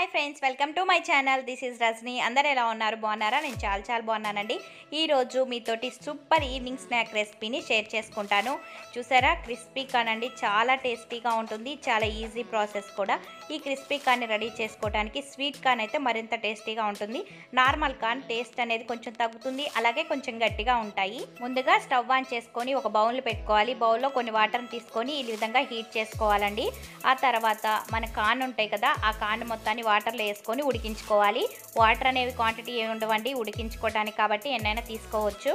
hi friends welcome to my channel this is Rajani అందరు ఎలా ఉన్నారు బాగున్నారా నేను చాలా చాలా బాగున్నానండి ఈరోజు మీతోటి సూపర్ ఈవినింగ్ స్నాక్ రెసిపీని షేర్ చేసుకుంటాను చూసారా క్రిస్పీ కాన్ అండి చాలా టేస్టీగా ఉంటుంది చాలా ఈజీ ప్రాసెస్ కూడా ఈ క్రిస్పీ కాన్ని రెడీ చేసుకోవడానికి స్వీట్ కాన్ అయితే మరింత టేస్టీగా ఉంటుంది నార్మల్ కాన్ టేస్ట్ అనేది కొంచెం తగ్గుతుంది అలాగే కొంచెం గట్టిగా ఉంటాయి ముందుగా స్టవ్ ఆన్ చేసుకొని ఒక బౌల్ పెట్టుకోవాలి బౌల్లో కొన్ని వాటర్ని తీసుకొని ఈ విధంగా హీట్ చేసుకోవాలండి ఆ తర్వాత మన కాన్ ఉంటాయి కదా ఆ కాన్ మొత్తాన్ని వాటర్లో వేసుకొని ఉడికించుకోవాలి వాటర్ అనేవి క్వాంటిటీ ఏమి ఉండవండి ఉడికించుకోవడానికి కాబట్టి ఎన్నైనా తీసుకోవచ్చు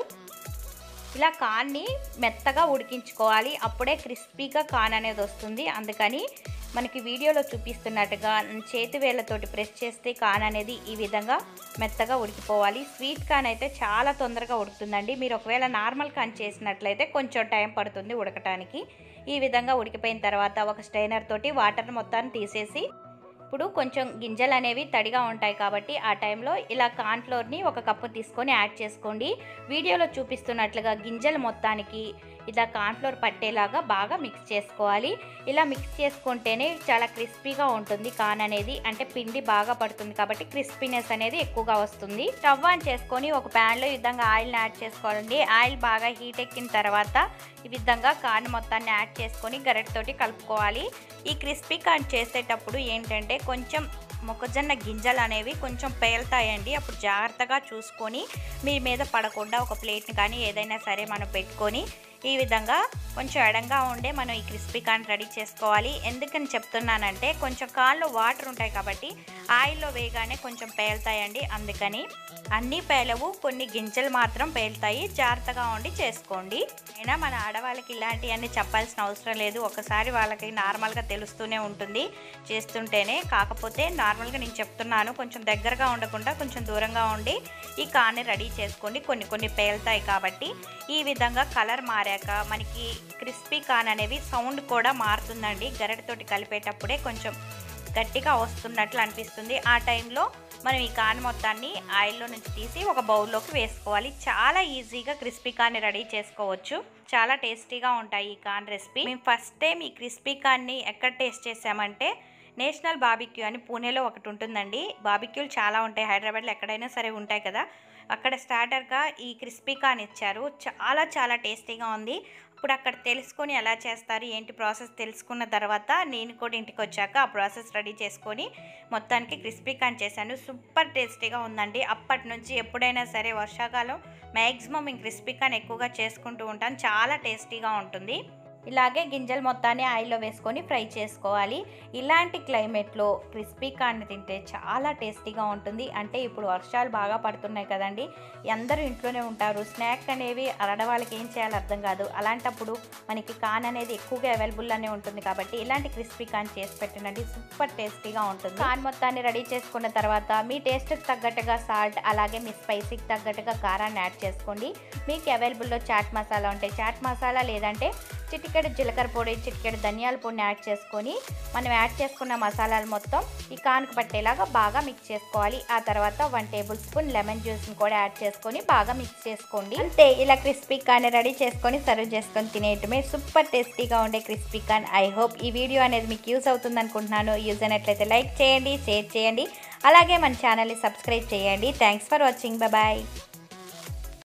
ఇలా కాన్ని మెత్తగా ఉడికించుకోవాలి అప్పుడే క్రిస్పీగా కాన్ అనేది వస్తుంది అందుకని మనకి వీడియోలో చూపిస్తున్నట్టుగా చేతి వేళ్ళతోటి ప్రెస్ చేస్తే కాన్ అనేది ఈ విధంగా మెత్తగా ఉడికిపోవాలి స్వీట్ కాన్ అయితే చాలా తొందరగా ఉడుకుతుందండి మీరు ఒకవేళ నార్మల్ కాన్ చేసినట్లయితే కొంచెం టైం పడుతుంది ఉడకటానికి ఈ విధంగా ఉడికిపోయిన తర్వాత ఒక స్టైనర్ తోటి వాటర్ మొత్తాన్ని తీసేసి ఇప్పుడు కొంచెం గింజలు అనేవి తడిగా ఉంటాయి కాబట్టి ఆ టైంలో ఇలా కార్న్ఫ్లోర్ని ఒక కప్పు తీసుకొని యాడ్ చేసుకోండి వీడియోలో చూపిస్తున్నట్లుగా గింజలు మొత్తానికి ఇలా కార్న్ఫ్లోర్ పట్టేలాగా బాగా మిక్స్ చేసుకోవాలి ఇలా మిక్స్ చేసుకుంటేనే చాలా క్రిస్పీగా ఉంటుంది కాన్ అనేది అంటే పిండి బాగా పడుతుంది కాబట్టి క్రిస్పీనెస్ అనేది ఎక్కువగా వస్తుంది స్టవ్ ఆన్ చేసుకొని ఒక ప్యాన్లో ఈ విధంగా ఆయిల్ని యాడ్ చేసుకోవాలండి ఆయిల్ బాగా హీట్ ఎక్కిన తర్వాత ఈ విధంగా కాన్ మొత్తాన్ని యాడ్ చేసుకొని గరిటతోటి కలుపుకోవాలి ఈ క్రిస్పీ కాన్ చేసేటప్పుడు ఏంటంటే కొంచెం మొక్కజొన్న గింజలు అనేవి కొంచెం పేలుతాయండి అప్పుడు జాగ్రత్తగా చూసుకొని మీ మీద పడకుండా ఒక ప్లేట్ని కానీ ఏదైనా సరే మనం పెట్టుకొని ఈ విధంగా కొంచెం ఎడంగా ఉండే మనం ఈ క్రిస్పీ కాన్ రెడీ చేసుకోవాలి ఎందుకని చెప్తున్నానంటే కొంచెం కాల్లో వాటర్ ఉంటాయి కాబట్టి ఆయిల్లో వేయగానే కొంచెం పేలుతాయండి అందుకని అన్నీ పేలవు కొన్ని గింజలు మాత్రం పేలుతాయి జాగ్రత్తగా ఉండి చేసుకోండి అయినా మన ఆడవాళ్ళకి ఇలాంటివన్నీ చెప్పాల్సిన అవసరం లేదు ఒకసారి వాళ్ళకి నార్మల్గా తెలుస్తూనే ఉంటుంది చేస్తుంటేనే కాకపోతే నార్మల్గా నేను చెప్తున్నాను కొంచెం దగ్గరగా ఉండకుండా కొంచెం దూరంగా ఉండి ఈ కాన్ని రెడీ చేసుకోండి కొన్ని కొన్ని పేలుతాయి కాబట్టి ఈ విధంగా కలర్ మారాక మనకి క్రిస్పీ కాన్ అనేవి సౌండ్ కూడా మారుతుందండి గరిటతోటి కలిపేటప్పుడే కొంచెం గట్టిగా వస్తున్నట్లు అనిపిస్తుంది ఆ టైంలో మనం ఈ కాన్ మొత్తాన్ని ఆయిల్లో నుంచి తీసి ఒక బౌల్లోకి వేసుకోవాలి చాలా ఈజీగా క్రిస్పీ కాన్ రెడీ చేసుకోవచ్చు చాలా టేస్టీగా ఉంటాయి ఈ కాన్ రెసిపీ మేము ఫస్ట్ టైం ఈ క్రిస్పీ కాన్ని ఎక్కడ టేస్ట్ చేసామంటే నేషనల్ బాబిక్యూ అని పూణేలో ఒకటి ఉంటుందండి బాబిక్యూలు చాలా ఉంటాయి హైదరాబాద్లో ఎక్కడైనా సరే ఉంటాయి కదా అక్కడ స్టార్టర్గా ఈ క్రిస్పీ కాన్ ఇచ్చారు చాలా చాలా టేస్టీగా ఉంది ఇప్పుడు అక్కడ తెలుసుకొని ఎలా చేస్తారు ఏంటి ప్రాసెస్ తెలుసుకున్న తర్వాత నేను కూడా ఇంటికి వచ్చాక ఆ ప్రాసెస్ రెడీ చేసుకొని మొత్తానికి క్రిస్పీ కాన్ చేశాను సూపర్ టేస్టీగా ఉందండి అప్పటి నుంచి ఎప్పుడైనా సరే వర్షాకాలం మ్యాక్సిమం ఇంక క్రిస్పీ కాన్ ఎక్కువగా చేసుకుంటూ ఉంటాను చాలా టేస్టీగా ఉంటుంది ఇలాగే గింజలు మొత్తాన్ని ఆయిల్లో వేసుకొని ఫ్రై చేసుకోవాలి ఇలాంటి క్లైమేట్లో క్రిస్పీ కార్న్ తింటే చాలా టేస్టీగా ఉంటుంది అంటే ఇప్పుడు వర్షాలు బాగా పడుతున్నాయి కదండి అందరూ ఇంట్లోనే ఉంటారు స్నాక్ అనేవి ఆడవాళ్ళకి ఏం చేయాలో అర్థం కాదు అలాంటప్పుడు మనకి కాన్ అనేది ఎక్కువగా అవైలబుల్లోనే ఉంటుంది కాబట్టి ఇలాంటి క్రిస్పీ కాన్ చేసి పెట్టండి సూపర్ టేస్టీగా ఉంటుంది కాన్ మొత్తాన్ని రెడీ చేసుకున్న తర్వాత మీ టేస్ట్కి తగ్గట్టుగా సాల్ట్ అలాగే మీ స్పైసీకి తగ్గట్టుగా కారాన్ని యాడ్ చేసుకోండి మీకు అవైలబుల్లో చాట్ మసాలా ఉంటే చాట్ మసాలా లేదంటే చిటికెడు జీలకర్ర పొడి చిటికెడు ధనియాల పొడిని యాడ్ చేసుకొని మనం యాడ్ చేసుకున్న మసాలాలు మొత్తం ఈ కానుక పట్టేలాగా బాగా మిక్స్ చేసుకోవాలి ఆ తర్వాత వన్ టేబుల్ స్పూన్ లెమన్ జ్యూస్ని కూడా యాడ్ చేసుకొని బాగా మిక్స్ చేసుకోండి అంతే ఇలా క్రిస్పీ కాన్ రెడీ చేసుకొని సర్వ్ చేసుకొని తినేయటమే సూపర్ టేస్టీగా ఉండే క్రిస్పీ కాన్ ఐ హోప్ ఈ వీడియో అనేది మీకు యూజ్ అవుతుంది అనుకుంటున్నాను యూజ్ అయినట్లయితే లైక్ చేయండి షేర్ చేయండి అలాగే మన ఛానల్ని సబ్స్క్రైబ్ చేయండి థ్యాంక్స్ ఫర్ వాచింగ్ బాయ్